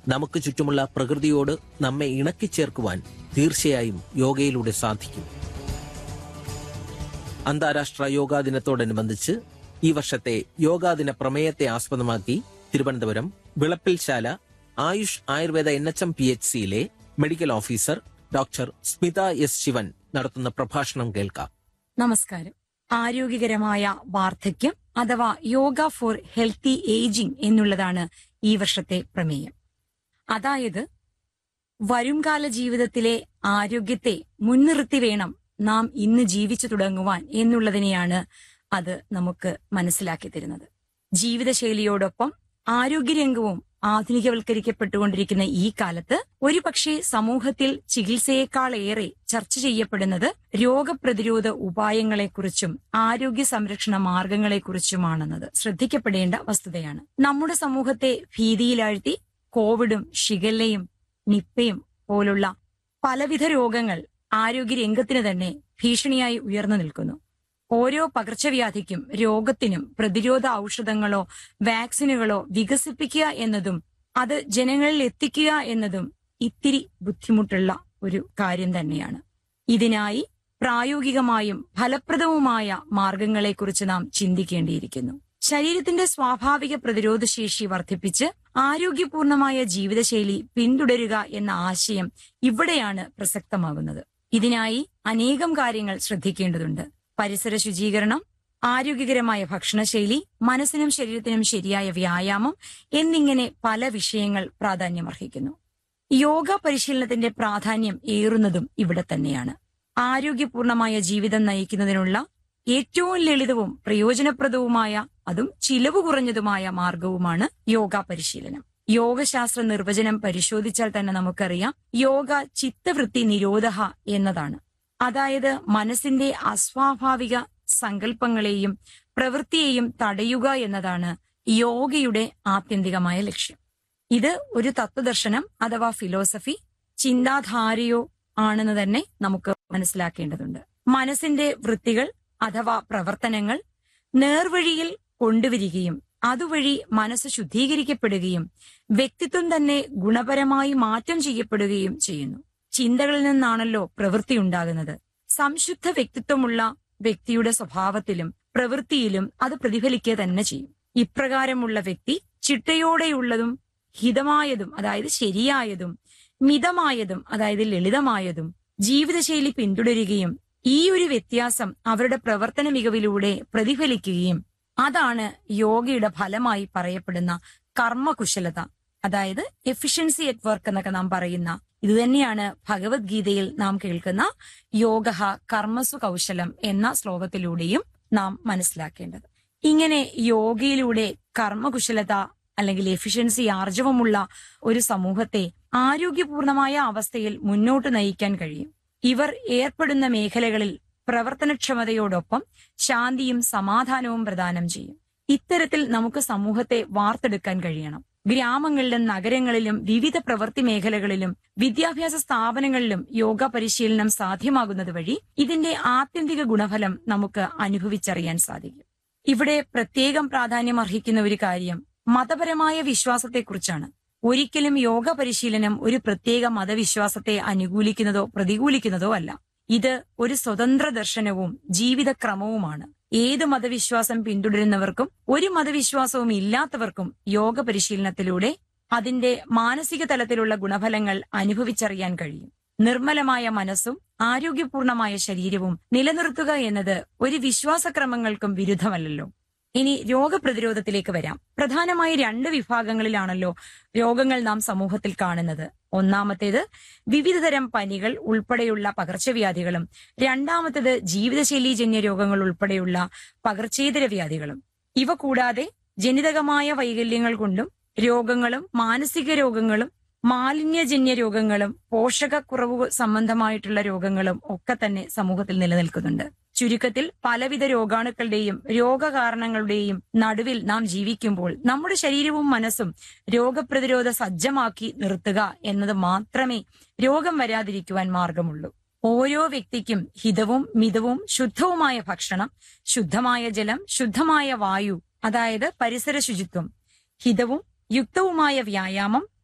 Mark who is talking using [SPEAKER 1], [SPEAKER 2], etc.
[SPEAKER 1] നമുക്ക് ചുറ്റുമുള്ള പ്രകൃതിയോട് നമ്മെ ഇണക്കിച്ചേർക്കുവാൻ തീർച്ചയായും യോഗയിലൂടെ സാധിക്കും അന്താരാഷ്ട്ര യോഗാ ദിനത്തോടനുബന്ധിച്ച് ഈ വർഷത്തെ യോഗാ ദിന പ്രമേയത്തെ ആസ്പദമാക്കി തിരുവനന്തപുരം വിളപ്പിൽശാല ആയുഷ് ആയുർവേദ N H M P H സിയിലെ medical officer doctor Smitha S Sivan നടത്തുന്ന പ്രഭാഷണം കേൾക്കാം
[SPEAKER 2] നമസ്കാരം ആരോഗ്യകരമായ വാർദ്ധക്യം അഥവാ യോഗ ഫോർ ഹെൽത്തി ഏജിംഗ് എന്നുള്ളതാണ് ഈ വർഷത്തെ പ്രമേയം അതായത് വരുംകാല ജീവിതത്തിലെ ആരോഗ്യത്തെ മുൻനിർത്തി വേണം നാം ഇന്ന് ജീവിച്ചു തുടങ്ങുവാൻ എന്നുള്ളതിനെയാണ് അത് നമുക്ക് മനസ്സിലാക്കി തരുന്നത് ജീവിതശൈലിയോടൊപ്പം ആരോഗ്യരംഗവും ആധുനികവൽക്കരിക്കപ്പെട്ടുകൊണ്ടിരിക്കുന്ന ഈ കാലത്ത് ഒരുപക്ഷെ സമൂഹത്തിൽ ചികിത്സയേക്കാളേറെ ചർച്ച ചെയ്യപ്പെടുന്നത് രോഗപ്രതിരോധ ഉപായങ്ങളെക്കുറിച്ചും ആരോഗ്യ സംരക്ഷണ മാർഗങ്ങളെക്കുറിച്ചുമാണെന്നത് ശ്രദ്ധിക്കപ്പെടേണ്ട വസ്തുതയാണ് നമ്മുടെ സമൂഹത്തെ ഭീതിയിലാഴ്ത്തി കോവിഡും ഷിഗല്ലയും നിപ്പയും പോലുള്ള പലവിധ രോഗങ്ങൾ ആരോഗ്യരംഗത്തിന് തന്നെ ഭീഷണിയായി ഉയർന്നു നിൽക്കുന്നു ഓരോ പകർച്ചവ്യാധിക്കും രോഗത്തിനും പ്രതിരോധ ഔഷധങ്ങളോ വാക്സിനുകളോ വികസിപ്പിക്കുക എന്നതും അത് ജനങ്ങളിൽ എത്തിക്കുക എന്നതും ഇത്തിരി ബുദ്ധിമുട്ടുള്ള ഒരു കാര്യം തന്നെയാണ് ഇതിനായി പ്രായോഗികമായും ഫലപ്രദവുമായ മാർഗങ്ങളെക്കുറിച്ച് നാം ചിന്തിക്കേണ്ടിയിരിക്കുന്നു ശരീരത്തിന്റെ സ്വാഭാവിക പ്രതിരോധ ശേഷി വർദ്ധിപ്പിച്ച് ആരോഗ്യപൂർണമായ ജീവിതശൈലി പിന്തുടരുക എന്ന ആശയം ഇവിടെയാണ് പ്രസക്തമാകുന്നത് ഇതിനായി അനേകം കാര്യങ്ങൾ ശ്രദ്ധിക്കേണ്ടതുണ്ട് പരിസര ശുചീകരണം ആരോഗ്യകരമായ ഭക്ഷണശൈലി മനസ്സിനും ശരീരത്തിനും ശരിയായ വ്യായാമം എന്നിങ്ങനെ പല വിഷയങ്ങൾ പ്രാധാന്യമർഹിക്കുന്നു യോഗ പരിശീലനത്തിന്റെ പ്രാധാന്യം ഏറുന്നതും ഇവിടെ തന്നെയാണ് ആരോഗ്യപൂർണമായ ജീവിതം നയിക്കുന്നതിനുള്ള ഏറ്റവും ലളിതവും പ്രയോജനപ്രദവുമായ അതും ചിലവ് കുറഞ്ഞതുമായ മാർഗവുമാണ് യോഗ പരിശീലനം യോഗശാസ്ത്ര നിർവചനം പരിശോധിച്ചാൽ തന്നെ നമുക്കറിയാം യോഗ ചിത്തവൃത്തി നിരോധ എന്നതാണ് അതായത് മനസ്സിന്റെ അസ്വാഭാവിക സങ്കല്പങ്ങളെയും പ്രവൃത്തിയെയും തടയുക എന്നതാണ് യോഗയുടെ ആത്യന്തികമായ ലക്ഷ്യം ഇത് ഒരു തത്വദർശനം അഥവാ ഫിലോസഫി ചിന്താധാരയോ ആണെന്ന് തന്നെ നമുക്ക് മനസ്സിലാക്കേണ്ടതുണ്ട് മനസ്സിന്റെ വൃത്തികൾ അഥവാ പ്രവർത്തനങ്ങൾ നേർവഴിയിൽ കൊണ്ടുവരികയും അതുവഴി മനസ്സ് ശുദ്ധീകരിക്കപ്പെടുകയും വ്യക്തിത്വം തന്നെ ഗുണപരമായി മാറ്റം ചെയ്യപ്പെടുകയും ചെയ്യുന്നു ചിന്തകളിൽ നിന്നാണല്ലോ പ്രവൃത്തി ഉണ്ടാകുന്നത് സംശുദ്ധ വ്യക്തിത്വമുള്ള വ്യക്തിയുടെ സ്വഭാവത്തിലും പ്രവൃത്തിയിലും അത് പ്രതിഫലിക്കുക തന്നെ ചെയ്യും ഇപ്രകാരമുള്ള വ്യക്തി ചിട്ടയോടെയുള്ളതും ഹിതമായതും അതായത് ശരിയായതും മിതമായതും അതായത് ലളിതമായതും ജീവിതശൈലി പിന്തുടരുകയും ഈ ഒരു വ്യത്യാസം അവരുടെ പ്രവർത്തന മികവിലൂടെ പ്രതിഫലിക്കുകയും അതാണ് യോഗയുടെ ഫലമായി പറയപ്പെടുന്ന കർമ്മകുശലത അതായത് എഫിഷ്യൻസി അറ്റ് വർക്ക് എന്നൊക്കെ നാം പറയുന്ന ഇതുതന്നെയാണ് ഭഗവത്ഗീതയിൽ നാം കേൾക്കുന്ന യോഗ കർമ്മസു കൗശലം എന്ന ശ്ലോകത്തിലൂടെയും നാം മനസ്സിലാക്കേണ്ടത് ഇങ്ങനെ യോഗയിലൂടെ കർമ്മകുശലത അല്ലെങ്കിൽ എഫിഷ്യൻസി ആർജവമുള്ള ഒരു സമൂഹത്തെ ആരോഗ്യപൂർണമായ അവസ്ഥയിൽ മുന്നോട്ട് നയിക്കാൻ കഴിയും ഇവർ ഏർപ്പെടുന്ന മേഖലകളിൽ പ്രവർത്തനക്ഷമതയോടൊപ്പം ശാന്തിയും സമാധാനവും പ്രദാനം ചെയ്യും ഇത്തരത്തിൽ നമുക്ക് സമൂഹത്തെ വാർത്തെടുക്കാൻ കഴിയണം ഗ്രാമങ്ങളിലും നഗരങ്ങളിലും വിവിധ പ്രവൃത്തി മേഖലകളിലും വിദ്യാഭ്യാസ സ്ഥാപനങ്ങളിലും യോഗ പരിശീലനം സാധ്യമാകുന്നത് വഴി ഇതിന്റെ ആത്യന്തിക ഗുണഫലം നമുക്ക് അനുഭവിച്ചറിയാൻ സാധിക്കും ഇവിടെ പ്രത്യേകം പ്രാധാന്യം അർഹിക്കുന്ന ഒരു കാര്യം മതപരമായ വിശ്വാസത്തെക്കുറിച്ചാണ് ഒരിക്കലും യോഗ പരിശീലനം ഒരു പ്രത്യേക മതവിശ്വാസത്തെ അനുകൂലിക്കുന്നതോ പ്രതികൂലിക്കുന്നതോ അല്ല ഇത് ഒരു സ്വതന്ത്ര ദർശനവും ജീവിതക്രമവുമാണ് ഏത് മതവിശ്വാസം പിന്തുടരുന്നവർക്കും ഒരു മതവിശ്വാസവും ഇല്ലാത്തവർക്കും യോഗ പരിശീലനത്തിലൂടെ അതിന്റെ മാനസിക തലത്തിലുള്ള ഗുണഫലങ്ങൾ അനുഭവിച്ചറിയാൻ കഴിയും നിർമ്മലമായ മനസ്സും ആരോഗ്യപൂർണമായ ശരീരവും നിലനിർത്തുക എന്നത് ഒരു വിശ്വാസക്രമങ്ങൾക്കും വിരുദ്ധമല്ലല്ലോ ഇനി രോഗപ്രതിരോധത്തിലേക്ക് വരാം പ്രധാനമായി രണ്ട് വിഭാഗങ്ങളിലാണല്ലോ രോഗങ്ങൾ നാം സമൂഹത്തിൽ കാണുന്നത് ഒന്നാമത്തേത് വിവിധതരം പനികൾ ഉൾപ്പെടെയുള്ള പകർച്ചവ്യാധികളും രണ്ടാമത്തേത് ജീവിതശൈലീജന്യ രോഗങ്ങൾ ഉൾപ്പെടെയുള്ള പകർച്ചേതര വ്യാധികളും ഇവ കൂടാതെ ജനിതകമായ വൈകല്യങ്ങൾ കൊണ്ടും രോഗങ്ങളും മാനസിക രോഗങ്ങളും മാലിന്യജന്യ രോഗങ്ങളും പോഷകക്കുറവ് സംബന്ധമായിട്ടുള്ള രോഗങ്ങളും ഒക്കെ തന്നെ സമൂഹത്തിൽ നിലനിൽക്കുന്നുണ്ട് ചുരുക്കത്തിൽ പലവിധ രോഗാണുക്കളുടെയും രോഗകാരണങ്ങളുടെയും നടുവിൽ നാം ജീവിക്കുമ്പോൾ നമ്മുടെ ശരീരവും മനസ്സും രോഗപ്രതിരോധ സജ്ജമാക്കി നിർത്തുക എന്നത് മാത്രമേ രോഗം വരാതിരിക്കുവാൻ മാർഗമുള്ളൂ ഓരോ വ്യക്തിക്കും ഹിതവും മിതവും ശുദ്ധവുമായ ഭക്ഷണം ശുദ്ധമായ ജലം ശുദ്ധമായ വായു അതായത് പരിസര ശുചിത്വം ഹിതവും യുക്തവുമായ വ്യായാമം